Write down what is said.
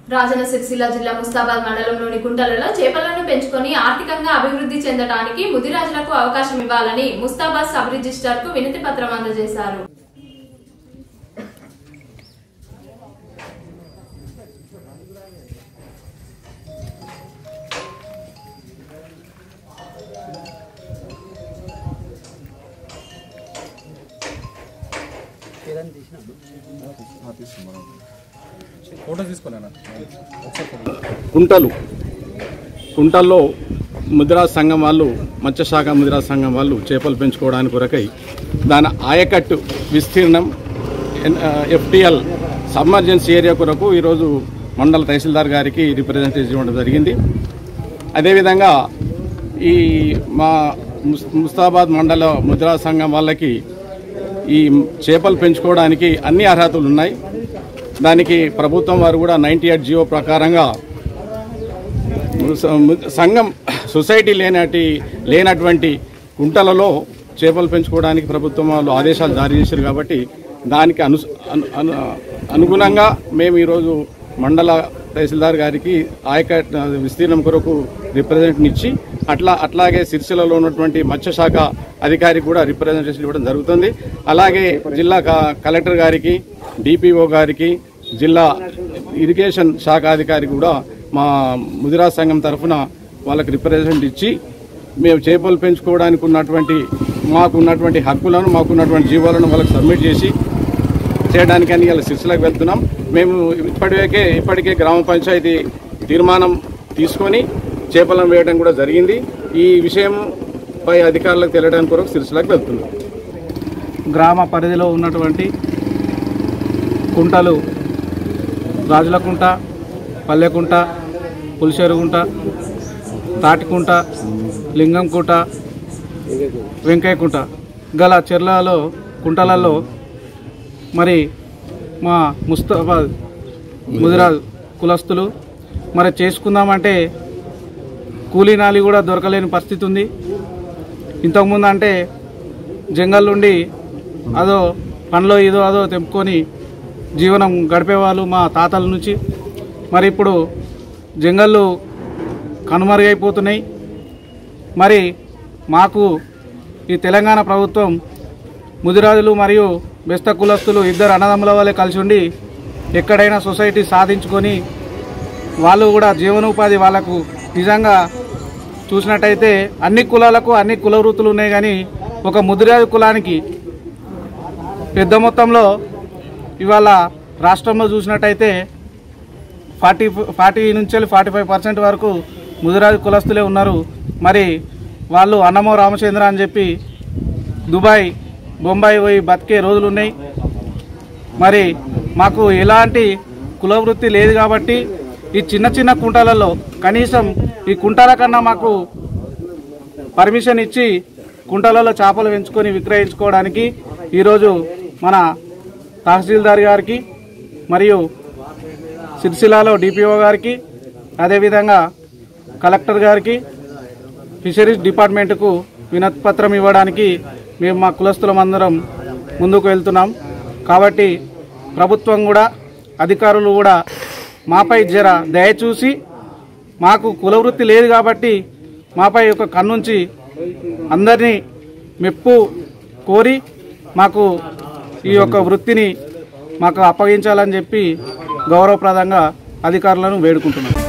రాజన్న సిరిసిల్ల జిల్లా ముస్తాబాద్ మండలంలోని కుంటలలో చేపలను పెంచుకొని ఆర్థికంగా అభివృద్ధి చెందడానికి ముదిరాజులకు అవకాశం ఇవ్వాలని ముస్తాబాద్ సబ్ రిజిస్టర్ కు వినతి పత్రం అందజేశారు ఫోటో తీసుకోలేనా కుంటలు కుంటల్లో ముద్రా సంఘం వాళ్ళు మత్స్యశాఖ ముద్రా సంఘం వాళ్ళు చేపలు పెంచుకోవడానికి కొరకై దాని ఆయకట్టు విస్తీర్ణం ఎఫ్టిఎల్ సబ్మర్జెన్సీ ఏరియా కొరకు ఈరోజు మండల తహసీల్దార్ గారికి రిప్రజెంటేషన్ ఇవ్వడం జరిగింది అదేవిధంగా ఈ మా ముస్- ముస్తాబాద్ మండల ముద్రా సంఘం వాళ్ళకి ఈ చేపలు పెంచుకోవడానికి అన్ని అర్హతలు ఉన్నాయి దానికి ప్రభుత్వం వారు కూడా నైంటీ ఎయిట్ జియో ప్రకారంగా సంఘం సొసైటీ లేనటి లేనటువంటి కుంటలలో చేపలు పెంచుకోవడానికి ప్రభుత్వం వాళ్ళు ఆదేశాలు జారీ చేశారు కాబట్టి దానికి అను అను- అను- అనుగుణంగా మేము ఈరోజు మండల తహసీల్దార్ గారికి ఆయక విస్తీర్ణం కొరకు రిప్రజెంటేషన్ ఇచ్చి అట్లా అట్లాగే సిరిసిల్లలో ఉన్నటువంటి మత్స్యశాఖ అధికారికి కూడా రిప్రజెంటేషన్ ఇవ్వడం జరుగుతుంది అలాగే జిల్లా క- కలెక్టర్ గారికి డిపిఓ గారికి జిల్లా ఇరిగేషన్ శాఖ అధికారి కూడా మా ముదిరా సంఘం తరఫున వాళ్ళకి రిప్రజెంట్ ఇచ్చి మేము చేపలు పెంచుకోవడానికి ఉన్నటువంటి మాకు ఉన్నటువంటి హక్కులను మాకు ఉన్నటువంటి జీవాలను వాళ్ళకి సబ్మిట్ చేసి చేయడానికని ఇలా సిరిసిలకు వెళ్తున్నాం మేము ఇప్పటికే ఇప్పటికే గ్రామ పంచాయతీ తీర్మానం తీసుకొని చేపలను వేయడం కూడా జరిగింది ఈ విషయం పై అధికారులకు తెలియడానికి కొరకు సిరిసిలకు వెళ్తున్నాం గ్రామ పరిధిలో ఉన్నటువంటి కుంటలు రాజులకుంట పల్లెకుంట పులిచెరుగుంట తాటికుంట లింగంకుంట వెంకయ్యకుంట గల చెర్లలో కుంటలలో మరి మా ముస్తాబాద్ ముదిరాజ్ కులస్తులు మరి చేసుకుందామంటే కూలీనాలి కూడా దొరకలేని పరిస్థితి ఉంది ఇంతకుముందు అంటే జంగల్ నుండి అదో పనిలో ఇదో అదో తెంపుకొని జీవనం గడిపేవాళ్ళు మా తాతల నుంచి మరి ఇప్పుడు జంగళ్ళు కనుమరుగైపోతున్నాయి మరి మాకు ఈ తెలంగాణ ప్రభుత్వం ముదిరాజులు మరియు బెస్త కులస్తులు ఇద్దరు అన్నదమ్ముల వల్లే కలిసి ఉండి ఎక్కడైనా సొసైటీ సాధించుకొని వాళ్ళు కూడా జీవనోపాధి వాళ్ళకు నిజంగా చూసినట్టయితే అన్ని కులాలకు అన్ని కుల వృత్తులు ఉన్నాయి కానీ ఒక ముదిరాజు కులానికి పెద్ద మొత్తంలో ఇవాళ రాష్ట్రంలో చూసినట్టయితే ఫార్టీ ఫార్టీ నుంచి ఫార్టీ ఫైవ్ పర్సెంట్ వరకు ముదిరాజు కులస్తులే ఉన్నారు మరి వాళ్ళు అన్నమో రామచంద్ర అని చెప్పి దుబాయ్ బొంబాయి పోయి బతికే రోజులు ఉన్నాయి మరి మాకు ఎలాంటి కుల వృత్తి లేదు కాబట్టి ఈ చిన్న చిన్న కుంటాలలో కనీసం ఈ కుంటాల కన్నా మాకు పర్మిషన్ ఇచ్చి కుంటలలో చేపలు పెంచుకొని విక్రయించుకోవడానికి ఈరోజు మన తహసీల్దార్ గారికి మరియు సిరిసిల్లాలో డిపిఓ గారికి అదేవిధంగా కలెక్టర్ గారికి ఫిషరీస్ డిపార్ట్మెంట్కు వినతి పత్రం ఇవ్వడానికి మేము మా కులస్తులమందరం ముందుకు వెళ్తున్నాం కాబట్టి ప్రభుత్వం కూడా అధికారులు కూడా మాపై జర దయచూసి మాకు కులవృత్తి లేదు కాబట్టి మాపై ఒక కన్నుంచి అందరినీ మెప్పు కోరి మాకు ఈ యొక్క వృత్తిని మాకు అప్పగించాలని చెప్పి గౌరవప్రదంగా అధికారులను వేడుకుంటున్నాం